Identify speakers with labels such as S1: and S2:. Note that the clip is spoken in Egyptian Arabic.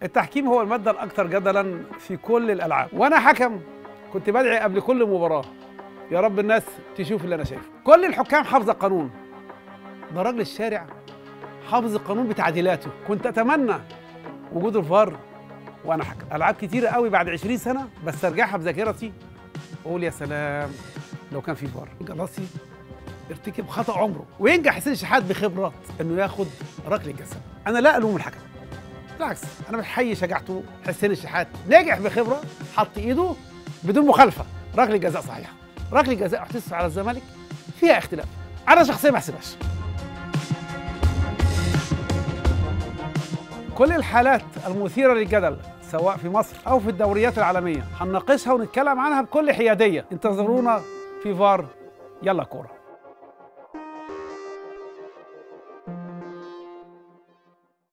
S1: التحكيم هو المادة الأكثر جدلا في كل الألعاب وأنا حكم كنت بدعي قبل كل مباراة يا رب الناس تشوف اللي أنا شايفه كل الحكام حافظة قانون ده راجل الشارع حافظ القانون بتعديلاته كنت أتمنى وجود الفار وأنا حكم ألعاب كتيرة قوي بعد 20 سنة بس أرجعها بذاكرتي وأقول يا سلام لو كان في فار جلاسي ارتكب خطأ عمره وينجح حسين الشحات بخبرات انه ياخد ركله جزاء انا لا الوم الحكم بالعكس انا بحيي شجاعته حسين الشحات نجح بخبره حط ايده بدون مخالفه ركله جزاء صحيحه ركله جزاء احتسب على الزمالك فيها اختلاف انا شخصيا ما احسبهاش كل الحالات المثيره للجدل سواء في مصر او في الدوريات العالميه هنناقشها ونتكلم عنها بكل حياديه انتظرونا في فار يلا كوره